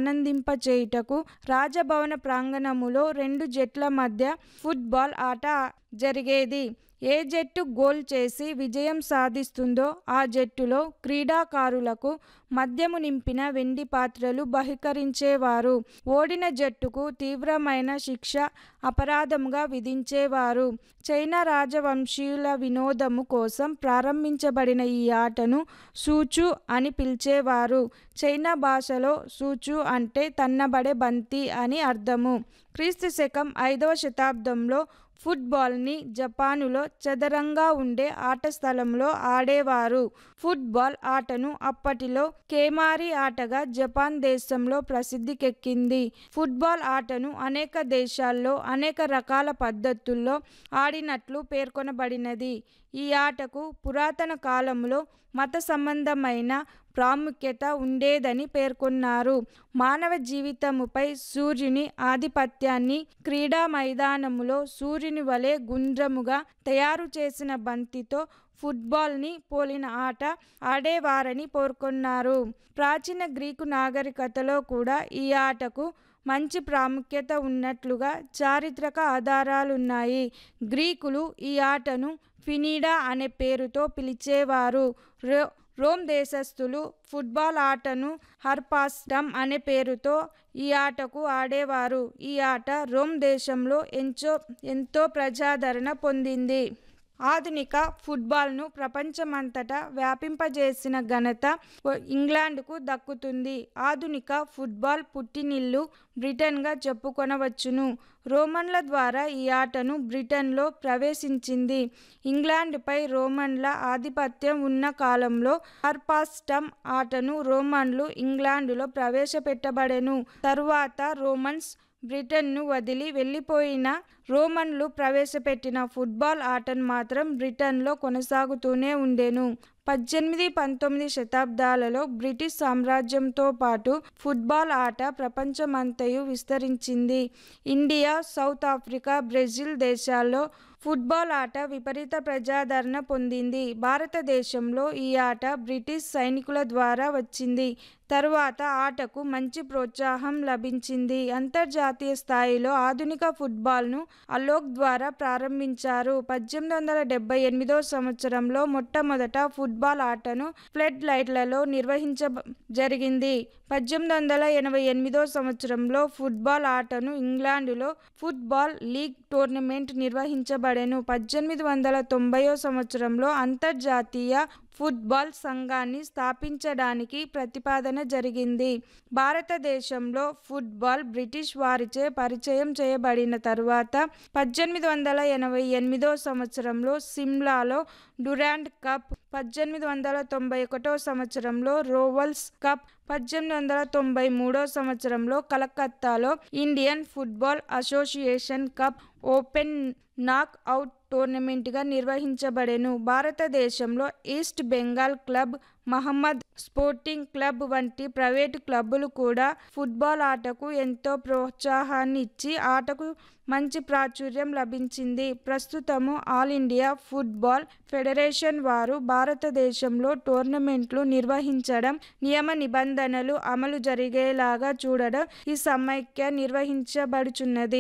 ఆనందింపచేయుటకు రాజభవన ప్రాంగణములో రెండు జట్ల మధ్య ఫుట్బాల్ ఆట జరిగేది ఏ జట్టు గోల్ చేసి విజయం సాధిస్తుందో ఆ జట్టులో క్రీడాకారులకు మద్యము నింపిన వెండి పాత్రలు బహికరించేవారు ఓడిన జట్టుకు తీవ్రమైన శిక్ష అపరాధముగా విధించేవారు చైనా రాజవంశీయుల వినోదము కోసం ప్రారంభించబడిన ఈ ఆటను సూచు అని పిలిచేవారు చైనా భాషలో సూచు అంటే తన్నబడే బంతి అని అర్థము క్రీస్తు శకం ఐదవ శతాబ్దంలో ఫుట్బాల్ని జపానులో చదరంగా ఉండే ఆట స్థలంలో ఆడేవారు ఫుట్బాల్ ఆటను అప్పటిలో కేమారి ఆటగా జపాన్ దేశంలో ప్రసిద్ధికెక్కింది ఫుట్బాల్ ఆటను అనేక దేశాల్లో అనేక రకాల పద్ధతుల్లో ఆడినట్లు పేర్కొనబడినది ఈ ఆటకు పురాతన కాలంలో మత సంబంధమైన ప్రాముఖ్యత ఉండేదని పేర్కొన్నారు మానవ జీవితముపై సూర్యుని ఆధిపత్యాన్ని క్రీడా మైదానములో సూర్యుని వలె గుండ్రముగా తయారు చేసిన బంతితో ఫుట్బాల్ని పోలిన ఆట ఆడేవారని పేర్కొన్నారు ప్రాచీన గ్రీకు నాగరికతలో కూడా ఈ ఆటకు మంచి ప్రాముఖ్యత ఉన్నట్లుగా చారిత్రక ఆధారాలున్నాయి గ్రీకులు ఈ ఆటను ఫినీడా అనే పేరుతో పిలిచేవారు రో రోమ్ దేశస్థులు ఫుట్బాల్ ఆటను హర్పాస్టమ్ అనే పేరుతో ఈ ఆటకు ఆడేవారు ఈ ఆట రోమ్ దేశంలో ఎంచో ఎంతో ప్రజాదరణ పొందింది ఆధునిక ఫుట్బాల్ను ప్రపంచమంతటా వ్యాపింపజేసిన ఘనత ఇంగ్లాండ్కు దక్కుతుంది ఆధునిక ఫుట్బాల్ పుట్టినిల్లు బ్రిటన్గా చెప్పుకొనవచ్చును రోమన్ల ద్వారా ఈ ఆటను బ్రిటన్లో ప్రవేశించింది ఇంగ్లాండ్పై రోమన్ల ఆధిపత్యం ఉన్న కాలంలో హర్పాస్టమ్ ఆటను రోమన్లు ఇంగ్లాండులో ప్రవేశపెట్టబడెను తరువాత రోమన్స్ బ్రిటన్ను వదిలి వెళ్ళిపోయిన రోమన్లు ప్రవేశపెట్టిన ఫుట్బాల్ ఆటను మాత్రం బ్రిటన్లో కొనసాగుతూనే ఉండెను పద్దెనిమిది పంతొమ్మిది శతాబ్దాలలో బ్రిటిష్ సామ్రాజ్యంతో పాటు ఫుట్బాల్ ఆట ప్రపంచమంతయు విస్తరించింది ఇండియా సౌత్ ఆఫ్రికా బ్రెజిల్ దేశాల్లో ఫుట్బాల్ ఆట విపరీత ప్రజాదరణ పొందింది భారతదేశంలో ఈ ఆట బ్రిటిష్ సైనికుల ద్వారా వచ్చింది తరువాత ఆటకు మంచి ప్రోత్సాహం లభించింది అంతర్జాతీయ స్థాయిలో ఆధునిక ఫుట్బాల్ను అలోక్ ద్వారా ప్రారంభించారు పద్దెనిమిది వందల డెబ్బై ఎనిమిదో సంవత్సరంలో మొట్టమొదట ఫుట్బాల్ ఆటను ఫ్లడ్ లైట్లలో నిర్వహించ జరిగింది పద్దెనిమిది వందల ఎనభై ఎనిమిదో సంవత్సరంలో ఫుట్బాల్ ఆటను ఇంగ్లాండులో ఫుట్బాల్ లీగ్ టోర్నమెంట్ నిర్వహించబడెను పద్దెనిమిది వందల తొంభైవ సంవత్సరంలో అంతర్జాతీయ ఫుట్బాల్ సంఘాన్ని స్థాపించడానికి ప్రతిపాదన జరిగింది భారతదేశంలో ఫుట్బాల్ బ్రిటిష్ వారిచే పరిచయం చేయబడిన తరువాత పద్దెనిమిది వందల ఎనభై ఎనిమిదో సంవత్సరంలో సిమ్లాలో డురాండ్ కప్ పద్దెనిమిది వందల తొంభై ఒకటో సంవత్సరంలో రోవల్స్ కప్ పద్దెనిమిది వందల తొంభై మూడో సంవత్సరంలో కలకత్తాలో Indian football association cup open knock out టోర్నమెంట్గా నిర్వహించబడెను భారతదేశంలో East Bengal club Mohammedan sporting club వంటి ప్రైవేటు క్లబ్బులు కూడా ఫుట్బాల్ ఆటకు ఎంతో ప్రోత్సాహాన్ని ఇచ్చి ఆటకు మంచి ప్రాచుర్యం లభించింది ప్రస్తుతము ఆల్ ఇండియా ఫుట్బాల్ ఫెడరేషన్ వారు భారతదేశంలో టోర్నమెంట్లు నిర్వహించడం నియమ నిబంధనలు అమలు జరిగేలాగా చూడడం ఈ సమైక్య నిర్వహించబడుచున్నది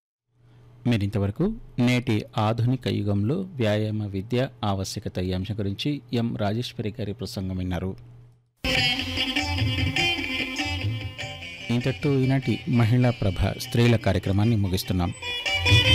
మీరింతవరకు నేటి ఆధునిక యుగంలో వ్యాయామ విద్య ఆవశ్యకత ఈ అంశం గురించి ఎం రాజేశ్వరి గారి ప్రసంగం విన్నారు ఇంతటితో ఈనాటి మహిళా ప్రభ స్త్రీల కార్యక్రమాన్ని ముగిస్తున్నాం